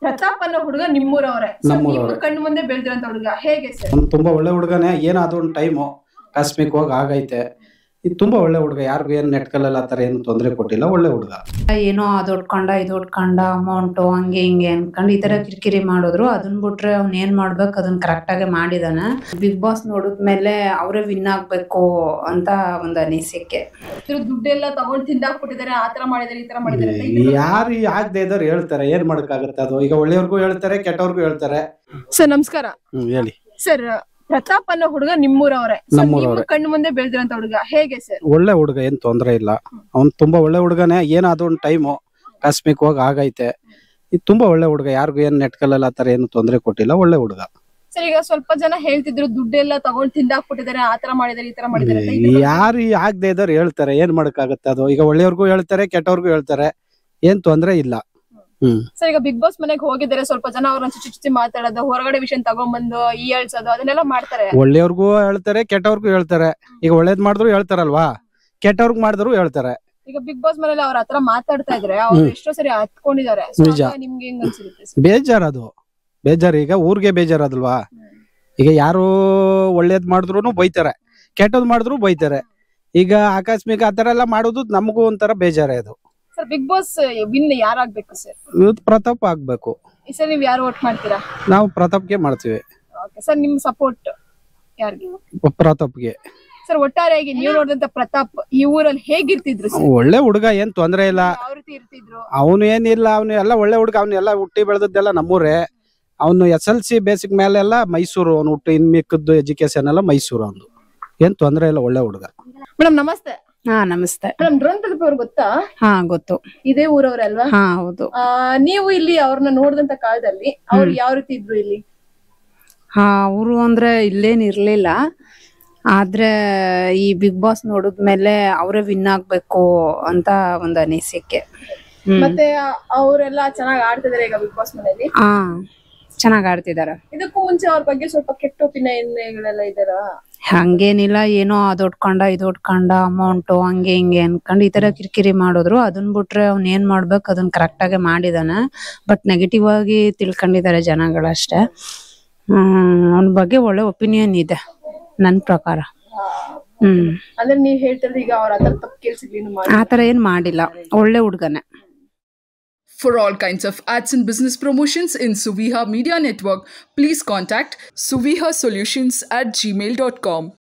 ಪ್ರತಾಪ್ ಅನ್ನೋ ಹುಡುಗ ನಿಮ್ಮೂರವ್ರೆ So, ನಮ್ಮೂರವ್ರೆ. ನಿಮ್ಮ ಕಣ್ಣು ಮುಂದೆ ಬೆಳೆದಿರಂತ ಹುಡುಗ ಹೇಗೆ ಸರ್ ಅವ್ನು ತುಂಬಾ ಒಳ್ಳೆ ಹುಡುಗನೇ ಏನೋ ಅದೊಂದು ಟೈಮು ಆಕಸ್ಮಿಕವಾಗಿ ಆಗೈತೆ ಇದು ತುಂಬಾ ಒಳ್ಳೆ ಹುಡುಗ ಯಾರಿಗೂ ಏನು ನೆಟ್ಕಲ್ಲ ಆ ಥರ ಏನು ತೊಂದರೆ ಕೊಟ್ಟಿಲ್ಲ ಒಳ್ಳೆ ಹುಡುಗ ಏನೋ ಅದು ಹೊಡ್ಕೊಂಡ ಇದು ಹೊಡ್ಕೊಂಡ ಅಮೌಂಟು ಹಂಗೆ ಹಿಂಗೆ ಅನ್ಕೊಂಡು ಈ ತರ ಕಿರಿಕಿರಿ ಮಾಡಿದ್ರು ಅದನ್ನ ಬಿಟ್ರೆ ಅವ್ನ್ ಏನ್ ಮಾಡ್ಬೇಕು ಅದನ್ನ ಕರೆಕ್ಟ್ ಆಗಿ ಮಾಡಿದಾನೆ ಬಿಗ್ ಬಾಸ್ ನೋಡಿದ್ಮೇಲೆ ಅವರೇ ವಿನ್ ಆಗ್ಬೇಕು ಅಂತ ಒಂದು ಅನಿಸಿಕೆ ಇದ್ರ ದುಡ್ಡೆಲ್ಲ ತಗೊಂಡ್ ತಿಂದಾಕ್ಬಿಟ್ಟಿದ್ದಾರೆ ಆತರ ಮಾಡಿದಾರೆ ಈ ತರ ಮಾಡಿದಾರೆ ಅಂತ ಇದು- ಯಾರು ಆಗದೆ ಇದ್ದವ್ರು ಹೇಳ್ತಾರೆ ಏನ್ ಮಾಡಕ್ಕಾಗತ್ತೆ ಅದು ಈಗ ಒಳ್ಳೆಯವ್ರಿಗೂ ಹೇಳ್ತಾರೆ ಕೆಟ್ಟವ್ರಿಗೂ ಹೇಳ್ತಾರೆ ಸರ್ ನಮಸ್ಕಾರ ಹ್ಮ್ ಹೇಳಿ ಸರ್ ಪ್ರತಾಪ್ ಅನ್ನೋ ಹುಡುಗ ನಿಮ್ಮೂರವ್ರೆ So, ನಮ್ಮೂರವ್ರೆ. ನಿಮ್ಮ ಕಣ್ಣು ಮುಂದೆ ಬೆಳೆದಿರಂತ ಹುಡುಗ ಹೇಗೆ ಸರ್ ಒಳ್ಳೆ ಹುಡುಗ ಏನ್ ತೊಂದರೆ ಇಲ್ಲ ಅವ್ನು ತುಂಬಾ ಒಳ್ಳೆ ಹುಡುಗನೇ ಏನೋ ಅದೊಂದು ಟೈಮು ಆಕಸ್ಮಿಕವಾಗಿ ಆಗೈತೆ ಇದು ತುಂಬಾ ಒಳ್ಳೆ ಹುಡುಗ ಯಾರಿಗೂ ಏನು ನೆಟ್ಕಲ್ಲ ಆ ಥರ ಏನು ತೊಂದರೆ ಕೊಟ್ಟಿಲ್ಲ ಒಳ್ಳೆ ಹುಡುಗ ಸರ್ ಈಗ ಸ್ವಲ್ಪ ಜನ ಹೇಳ್ತಿದ್ರು ದುಡ್ಡೆಲ್ಲ ತಗೊಂಡ್ ತಿಂದಾಕ್ಬಿಟ್ಟಿದ್ದಾರೆ ಆತರ ಮಾಡಿದಾರೆ ಈ ತರ ಮಾಡಿದಾರೆ ಅಂತ ಇದು- ಯಾರು ಆಗದೆ ಇದ್ದವ್ರು ಹೇಳ್ತಾರೆ ಏನ್ ಮಾಡಕ್ಕಾಗತ್ತೆ ಅದು ಈಗ ಒಳ್ಳೆಯವ್ರಿಗೂ ಹೇಳ್ತಾರೆ ಕೆಟ್ಟವ್ರಿಗೂ ಹೇಳ್ತಾರೆ ಏನ್ ತೊಂದರೆ ಇಲ್ಲ ಹ್ಮ್ ಸರ್ ಈಗ ಬಿಗ್ ಬಾಸ್ ಮನೆಗೆ ಹೋಗಿದ್ದಾರೆ ಸ್ವಲ್ಪ ಜನ ಅವ್ರನ್ನ ಚುಚ್ಚಿ ಚುಚ್ಚಿ ಮಾತಾಡೋದು ಹೊರಗಡೆ ವಿಷಯ ತಗೊಂಡ್ಬಂದು ಈ ಹೇಳ್ಸೋದು ಅದನ್ನೆಲ್ಲ ಮಾಡ್ತಾರೆ ಒಳ್ಳೆಯವ್ರಿಗೂ ಹೇಳ್ತಾರೆ ಕೆಟ್ಟವ್ರಿಗೂ ಹೇಳ್ತಾರೆ ಈಗ ಒಳ್ಳೇದ್ ಮಾಡಿದ್ರು ಹೇಳ್ತಾರಲ್ವಾ ಕೆಟ್ಟವ್ರಿಗೆ ಮಾಡಿದ್ರು ಹೇಳ್ತಾರೆ ಈಗ ಬಿಗ್ ಬಾಸ್ ಮನೇಲಿ ಅವ್ರ ಹತ್ರ ಮಾತಾಡ್ತಾ ಇದ್ರೆ ಅವ್ರು ಹ್ಮ್. ಎಷ್ಟೋ ಸರಿ ಹತ್ಕೊಂಡಿದ್ದಾರೆ So, ನಿಜ. ಆಗ ನಿಮ್ಗೆ ಹೆಂಗ್ ಅನ್ಸಿರುತ್ತೆ sir? ಬೇಜಾರದು ಬೇಜಾರು ಈಗ ಊರಿಗೆ ಬೇಜಾರದಲ್ವಾ ಈಗ ಯಾರು ಒಳ್ಳೇದ್ ಮಾಡಿದ್ರು ಬೈತಾರೆ ಕೆಟ್ಟದ್ ಮಾಡಿದ್ರು ಬೈತಾರೆ ಈಗ ಆಕಸ್ಮಿಕ ಆ ಥರ ಎಲ್ಲ ಮಾಡೋದು ನಮಗೂ ಒಂಥರ ಬೇಜಾರೇ ಅದು ಸರ್ ಬಿಗ್ ಬಾಸ್ ವಿನ್ ಯಾರಾಗ್ಬೇಕು ಸರ್ ಇವತ್ತು ಪ್ರತಾಪ್ ಆಗ್ಬೇಕು ಈ ಸರಿ ನೀವ್ ಯಾರು ವೋಟ್ ಮಾಡ್ತೀರಾ ನಾವು ಪ್ರತಾಪ್ಗೆ ಮಾಡ್ತೀವಿ ಓಕೆ ಸರ್ ನಿಮ್ ಸಪೋರ್ಟ್ ಯಾರಿಗೆ ಪ್ರತಾಪ್ಗೆ ಸರ್ ಒಟ್ಟಾರೆಯಾಗಿ ನೀವು ನೋಡಿದಂತ ಪ್ರತಾಪ್ ಈ ಊರಲ್ಲಿ ಹೇಗಿರ್ತಿದ್ರು ಸರ್ ಒಳ್ಳೆ ಹುಡುಗ ಏನ್ ತೊಂದರೆ ಇಲ್ಲ ಯಾವ ರೀತಿ ಇರ್ತಿದ್ರು ಅವನು ಏನಿಲ್ಲ ಅವನು ಎಲ್ಲ ಒಳ್ಳೆ ಹುಡುಗ ಅವನು ಎಲ್ಲ ಹುಟ್ಟಿ ಬೆಳೆದದ್ದೆಲ್ಲ ನಮ್ಮೂರೇ ಅವನು ಎಸ್ ಎಲ್ ಸಿ ಬೇಸಿಕ್ ಮೇಲೆ ಎಲ್ಲ ಮೈಸೂರು ಅವನು ಹುಟ್ಟು ಇನ್ ಮಿಕ್ಕದ್ದು ಎಜುಕೇಶನ್ ಎಲ್ಲ ಮೈಸೂರು ಅವನು ಏನ್ ತೊಂದರೆ ಇಲ್ಲ ಒಳ್ಳೆ ಹುಡುಗ ಮೇಡಮ್ ನಮಸ್ತೆ ಹಾ ನಮಸ್ತೆ ಮೇಡಮ್ ಡ್ರೋನ್ ಪ್ರದೀಪ್ ಅವ್ರು ಗೊತ್ತಾ ಹಾ ಗೊತ್ತು ಇದೇ ಊರವ್ರಲ್ವಾ ಹಾ ಹೌದು ಆ, ನೀವು ಇಲ್ಲಿ ಅವ್ರನ್ನ ನೋಡಿದಂತ ಕಾಲದಲ್ಲಿ ಅವ್ರು ಯಾವ ರೀತಿ ಇದ್ರು ಇಲ್ಲಿ ಹಾ ಅವರು ಅಂದ್ರೆ ಇಲ್ಲೇನ್ ಇರ್ಲಿಲ್ಲ ಆದ್ರೆ ಈ ಬಿಗ್ ಬಾಸ್ ನೋಡಿದ್ಮೇಲೆ ಅವರೇ ವಿನ್ ಆಗ್ಬೇಕು ಅಂತ ಒಂದು ಅನಿಸಿಕೆ ಹ್ಮ್ ಮತ್ತೆ ಅವರೆಲ್ಲ ಚೆನ್ನಾಗಿ ಆಡ್ತಿದಾರೆ ಈಗ ಬಿಗ್ ಬಾಸ್ ಮನೆಯಲ್ಲಿ ಹಾ ಚೆನ್ನಾಗ್ ಆಡ್ತಿದಾರೆ ಇದಕ್ಕೂ ಮುಂಚೆ ಅವ್ರ ಬಗ್ಗೆ ಸ್ವಲ್ಪ ಕೆಟ್ಟ ಒಪಿನಿಯನ್ಗಳೆಲ್ಲ ಇದಾರ ಹಂಗೇನಿಲ್ಲ ಏನೋ ಅದು ಹೊಡ್ಕೊಂಡ ಇದು ಹೊಡ್ಕೊಂಡ ಅಮೌಂಟು ಹಂಗೆ ಹಿಂಗೆ ಅನ್ಕೊಂಡು ಈ ತರ ಕಿರಿಕಿರಿ ಮಾಡಿದ್ರು ಅದನ್ನ ಬಿಟ್ರೆ ಅವ್ನ್ ಏನ್ ಮಾಡ್ಬೇಕು ಅದನ್ನ ಕರೆಕ್ಟ್ ಆಗಿ ಮಾಡಿದಾನೆ ಬಟ್ ನೆಗೆಟಿವ್ ಆಗಿ ತಿಳ್ಕೊಂಡಿದ್ದಾರೆ ಜನಗಳಷ್ಟೇ ಹ್ಮ್ ಅವನ ಬಗ್ಗೆ ಒಳ್ಳೆ ಒಪಿನಿಯನ್ ಇದೆ ನನ್ ಪ್ರಕಾರ ಹ್ಮ್ ಅಂದ್ರೆ ನೀವ್ ಹೇಳ್ತಿರೋದು ಈಗ ಅವ್ರ ಹತ್ರ ತಪ್ಪು ಕೇಳ್ಸಿದ್ವಿ ಮಾಡಿ ಆತರ ಏನ್ ಮಾಡಿಲ್ಲ ಒಳ್ಳೆ ಹುಡ್ಗನೆ For all kinds of ads and business promotions in Suviha Media Network, please contact suvihasolutions at gmail.com.